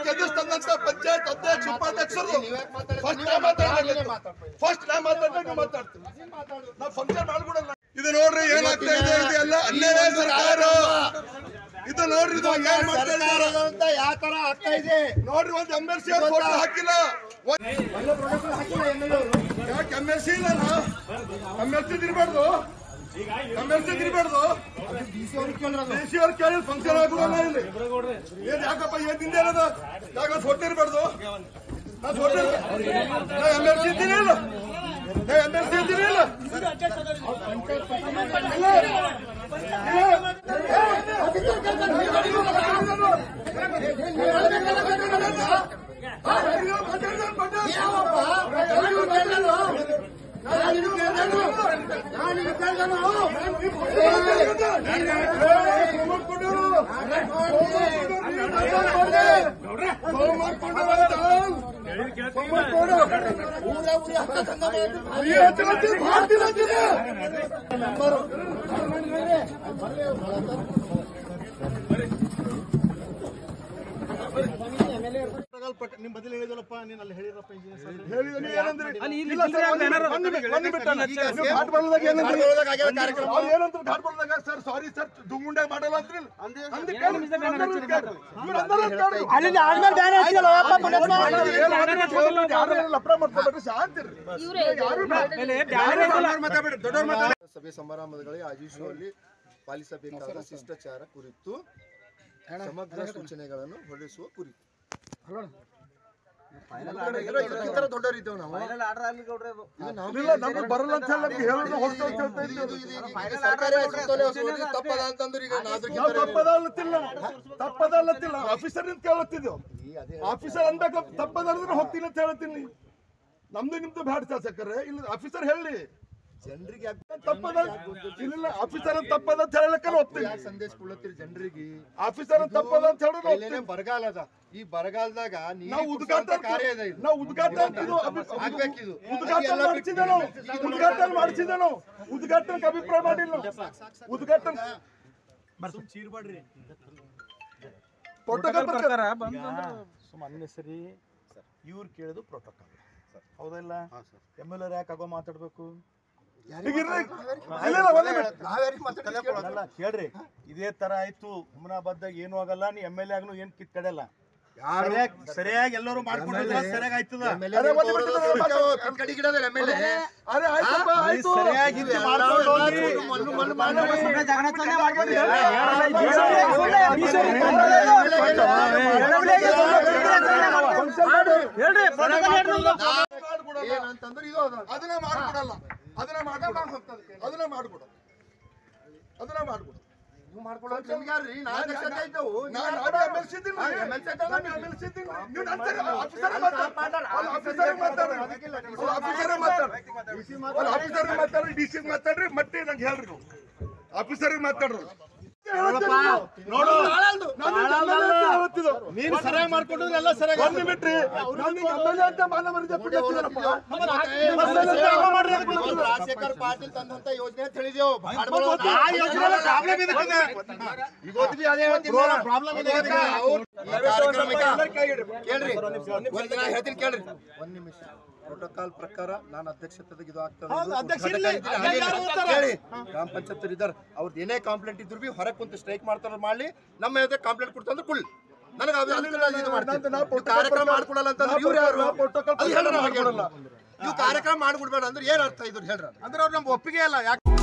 ಎದುರಿಸ್ತಂದಂತ ಪಂಚಾಯತ್ ಅಧ್ಯಕ್ಷ ಉಪಾಧ್ಯಕ್ಷರು ಫಸ್ಟ್ ನಾ ಮಾತಾಡ್ಬೇಕು ಫಸ್ಟ್ ನಾ ಮಾತಾಡ್ಬೇಕು ನೀವು ಮಾತಾಡ್ತೀವಿ ನಾವು ಫಂಕ್ಷನ್ ಮಾಡ್ಬಿಡಲ್ಲ ಇದು ನೋಡ್ರಿ ಏನಾಗ್ತಾ ಇದೆ ಇದು ಎಲ್ಲ ಅನ್ಯಾಯ ಸರ್ಕಾರ ಇದು ನೋಡ್ರಿ ಇದು ಏನ್ ಮಾಡ್ತಾ ಇದ್ದಾರೆ ಅಂತ ಯಾವ ತರ ಆಗ್ತಾ ಇದೆ ನೋಡ್ರಿ ಒಂದ್ ಎಂ ಎಲ್ ಸಿ ಅವ್ರ ಫೋಟೋ ಹಾಕಿಲ್ಲ ಯಾಕೆ ಎಂ ಎಲ್ ಸಿ ಇಲ್ಲ ಎಂ ಎಲ್ ಸಿ ತಿರ್ಬಾರ್ದು ಎಂ ಎಲ್ ಸಿ ತಿರ್ಬಾರ್ದು ಡಿ ಸಿ ಅವ್ರು ಕೇಳಿ ಫಂಕ್ಷನ್ ಆಗುದಲ್ಲ ಇಲ್ಲಿ ಏನ್ ಯಾಕಪ್ಪ ಏನ್ ತಿಂದೆ ಇರೋದು ಯಾಕ ಫೋಟೋ ಇರ್ಬಾರ್ದು ನಾ ಫೋಟೋ ನಾ ಎಂ ಎಲ್ ಸಿ ಇದ್ದೀನಿ ಇಲ್ಲ ನಾ ಎಂ ಎಲ್ ಸಿ ಇದ್ದೀನಿ ಇಲ್ಲ ನಿಮ್ ಬದಲು ಹೇಳಿದಲ್ಲಪ್ಪ ನೀನ್ ಅಲ್ಲಿ ಹೇಳಿರಪ್ಪ ಇಂಜಿನಿಯರ್ ಸರ್ ಹೇಳಿದನು ಏನಂದ್ರಿ? ಇಲ್ಲ ಸರ್, ಒಂದು ನಿಮಿಷ, ಒಂದು ನಿಮಿಷ, ಒಂದು ನಿಮಿಷ ಅಲ್ಲ. ನೀವು ಘಾಟ್ ಬಳ್ಳದಾಗ ಏನಂದ್ರಿ? ಅವ್ರು ಏನಂದ್ರು ಘಾಟ್ ಬಳ್ಳದಾಗ, ಸರ್ ಸಾರಿ ಸರ್ ದುಂಗುಂಡೆ ಮಾಡಲ್ಲ ಅಂದ್ರಿ ಅಂದ್ ಕೇಳಿ, ಇವ್ರು ಅಂದ್ರು ಕೇಳಿ. ಇವ್ರು ಅಂದ್ರು ಕೇಳಿ. ಯಾರು ಏನು ಲಫಡ ಮಾಡ್ಕೊಬೇಡ್ರಿ, ಶಾಂತಿ ಇರ್ರಿ. ಯಾರು ಸಭೆ ಸಮಾರಂಭಗಳಿಗೆ ಆಯೋಜಿಸುವಲ್ಲಿ ಪಾಲಿಸಬೇಕಾದ ಶಿಷ್ಟಾಚಾರ ಕುರಿತು ಸಮಗ್ರ ಸೂಚನೆಗಳನ್ನು ಹೊರಡಿಸುವ ಕುರಿತು ಈ ತರ ದೊಡ್ಡವರಿದ್ದೇವೆ ನಾವು ಇದು ನಾವು ಇಲ್ಲ ನಮ್ಗೆ ಬರಲ್ಲ ಅಂತ ಹೇಳಿ ನಮ್ಗೆ ಹೇಳೋದು ಹೋಗ್ತಾ ಅಂತ ಹೇಳ್ತಾ ಇದು- ಇದ್ದೀವಿ. ಇದು- ಇದು- ಈಗ ಸರ್ಕಾರಿ ಆಸ್ಪತ್ರೆಯಲ್ಲಿ ಹೊಸದು ತಪ್ಪದ ಅಂತಂದ್ರೆ ಈಗ ನಾವು ನಾವು ಅದಕ್ಕಿಂತ ತಪ್ಪದಲ್ಲತ್ತಿಲ್ಲ ತಪ್ಪದಲ್ಲತ್ತಿಲ್ಲ ಆಫೀಸರ್ ಅಂತ ಕೇಳುತ್ತಿದ್ದೆವು ಆಫೀಸರ್ ಅನ್ಬೇಕು ತಪ್ಪದಂದ್ರೆ ಹೋಗ್ತೀನಿ ಅಂತ ಹೇಳ್ತೀನಿ ನಮ್ದು ನಿಮ್ದು ಬ್ಯಾಡ ಶಾಸಕರೇ ಇಲ್ಲ ಆಫೀಸರ್ ಹೇಳಿ ಜನರಿಗೆ ತಪ್ಪದ ಇಲ್ಲ ಆಫೀಸರ್ ಅಂತ ತಪ್ಪದ ಅಂತ ಹೇಳಕ್ಕೆ ಹೋಗ್ತೀನಿ ಯಾಕೆ ಸಂದೇಶ ಕೊಡ್ಲತ್ತೀರಿ ಜನರಿಗೆ ಆಫೀಸರ್ ಅಂತ ತಪ್ಪದ ಅಂತ ಹೇಳಿದ್ರೆ ಇಲ್ಲೇನೆ ಬರಗಾಲ ಅದ ಈ ಬರಗಾಲದಾಗ ನೀರಿಗೆ ನಾವು ಕುಡ್ಸೋಂಥ ಉದ್ಘಾಟನೆ ಕಾರ್ಯ ಇದೆ ಇದು ನಾವು ಉದ್ಘಾಟನೆ ಅಂತಿದ್ದು ಅಭಿ- ಆಗ್ಬೇಕಿದು. ಉದ್ಘಾಟನೆ ಮಾಡಿಸಿದ್ದೆ ನಾವು ಉದ್ಘಾಟನೆ ಮಾಡಿಸಿದ್ದೆ ನಾವು ಉದ್ಘಾಟನೆಗೆ ಅಭಿಪ್ರಾಯ ಮಾಡಿಲ್ಲ ನಾವು. ಉದ್ಘಾಟನೆ ಪ್ರೋಟೋಕಾಲ್ ಪ್ರಕಾರ ಸುಮ್ಮನೆ ಸರಿ ಇವ್ರು ಕೇಳಿದು ಪ್ರೋಟೋಕಾಲ್ ಹೌದಲ್ಲ ಎಮ್ ಎಲ್ ಯಾಕೆ ಆಗೋ ಮಾತಾಡ್ಬೇಕು ಈಗ ಇರ್ರಿ. ಇಲ್ಲ, ಇಲ್ಲ, ಒಂದೇ minute. ನಾವ್ಯಾರಿಗೆ ಮಾತಾಡ್ಲಿಕ್ಕೆ ಅಲ್ಲ ಕೇಳ್ರಿ ಇದೇ ತರ ಆಯ್ತು ಹುಮನಾಬಾದ್ದಾಗ ಏನು ಆಗಲ್ಲ ನೀ ಎಮ್ ಎಲ್ ಎ ಆಗ್ನು ಏನ್ ಕಿತ್ ಕಡೆಯಲ್ಲ ಸರಿಯಾಗಿ ಸರಿಯಾಗಿ ಎಲ್ಲರೂ ಮಾಡ್ಕೊಂಡಿದ್ರೆ ಸರಿಯಾಗಿ ಆಯ್ತದ ಅರೆ, ಒಂದೇ minute ಇರ್ರಿ. ಕಡಿ ಗಿಡದ ಎಮ್ ಎಲ್ ಎ ಅರೆ ಆಯ್ತಪ್ಪ ಆಯ್ತು ಸರಿಯಾಗಿ ಇದ್ದು ಮಾಡ್ಕೊಂಡು ಹೋಗಿ. ಮಣ್ಣು ಮಣ್ಣು ಮಾಡಿ ಏನಂತಂದ್ರೆ ಇದು ಅದ ಅದನ್ನ ಮಾಡ್ಕೊಡಲ್ಲ ಅದನ್ನ ಮಾಡ್ಕೊಡ ಅದನ್ನ ಮಾಡ್ಕೊಡ ಅದನ್ನ ಮಾಡ್ಕೊಡ ನೀವು ಮಾಡ್ಕೊಳ್ಳೋಕೆ ನಿಮ್ಗೆ ಯಾರ್ರಿ ನಾಲ್ಕು ಲಕ್ಷ ಆಯ್ತವು ನಾನು ನಾನು MLC ಇದ್ದೀನಿ. ನಾನು MLC ಇದ್ದೀನಿ. ನೀವು ನನ್ನ ಸರಿ ಆಫೀಸರೇ ಮಾತಾಡು. ಅಲ್ಲಿ ಆಫೀಸರೇ ಮಾತಾಡು. ಅಲ್ಲಿ ಆಫೀಸರೇ ಮಾತಾಡು. ಅಲ್ಲಿ ಆಫೀಸರೇ ಮಾತಾಡ್ರಿ ಡಿ ಸಿ ಮಾತಾಡ್ರಿ ಮತ್ತೆ ನಂಗೆ ಹೇಳ್ರಿ ನೀವು ಆಫೀಸರಿಗೆ ಮಾತಾಡ್ರಿ ನೋಡು ನೀನು ಸರಿಯಾಗಿ ಮಾಡ್ಕೊಂಡಿದ್ರೆ ಎಲ್ಲ ಸರಿಯಾಗಿ ಒಂದು ಬಿಟ್ರಿ ನನಗೆ MLA ಅಂತ ಮಾನ ಮರ್ಯಾದೆ ಕೊಟ್ಟಿದ್ದೀರಪ್ಪ. ರಾಜಶೇಖರ್ ಪಾಟೀಲ್ ತಂದಂತ ಯೋಜನೆ ಅಂತ ಹೇಳಿದೆವು ಆ ಯೋಜನೆ ಪ್ರಾಬ್ಲಮ್ ಇದೆ ಇವತ್ತು ಬಿ ಅದೇ ಹೇಳ್ತೀನಿ ನಾನು. ಪ್ರಾಬ್ಲಮ್ ಇದೆ ಇವತ್ತು ಅವ್ರು ಈ ಕಾರ್ಯಕ್ರಮಕ್ಕೆ ಕೇಳ್ರಿ ಒಂದ್ ದಿನ ಹೇಳ್ತೀನಿ ಕೇಳ್ರಿ ಒಂದ್ ನಿಮಿಷ ಪ್ರೋಟೋಕಾಲ್ ಪ್ರಕಾರ ನಾನು ಅಧ್ಯಕ್ಷತೆದಾಗ ಇದು ಆಗ್ತದೆ ಹೌದು, ಇದು ಅಧ್ಯಕ್ಷ ಘಟಕ ಇರ್ಲಿ. ಇದ್ರೆ ಅಧ್ಯಕ್ಷ ಯಾರು ಹಾಗೆ ಇರ್ತಾರೆ? ಕೇಳಿ ಗ್ರಾಮ ಪಂಚಾಯತ್ ಇದ್ದಾರೆ ಅವ್ರದ್ದು ಏನೇ ಕಂಪ್ಲೇಂಟ್ ಇದ್ರು ಬಿ ಹೊರಗೆ ಕುಂತು ಸ್ಟ್ರೈಕ್ ಮಾಡ್ತಾರ ಮಾಡ್ಲಿ ನಮ್ಮ ಮೇಲೆ ಕಂಪ್ಲೇಂಟ್ ಕೊಡ್ತಂದ್ರೆ ಕುಳ್ಳಿ ನನಗೆ ಅದು ಅದಕ್ಕೆಲ್ಲ ಇದು ಮಾಡ್ತೀನಿ. ನಾನು- ನಾನು ನೀವು ಕಾರ್ಯಕ್ರಮ ಮಾಡ್ಕೊಡಲ್ಲ ಅಂತಂದ್ರೆ ಇವ್ರು ಯಾರು ನಾನು protocol ಅದು ಹೇಳ್ರಿ ಪ್ರಕಾರ ನಮಗೆ. ಮಾಡ್ಕೊಡಲ್ಲ. ನೀವು ಕಾರ್ಯಕ್ರಮ ಮಾಡ್ಬಿಡ್ಬೇಡ ಅಂದ್ರೆ ಏನ್ ಅರ್ಥ ಇದ್ರು ಹೇಳ್ರಿ ಅಂದ್ರೆ ಅವ್ರು ನಮ್ಗೆ ಒಪ್ಪಿಗೆ ಇಲ್ಲ ಯಾಕೆ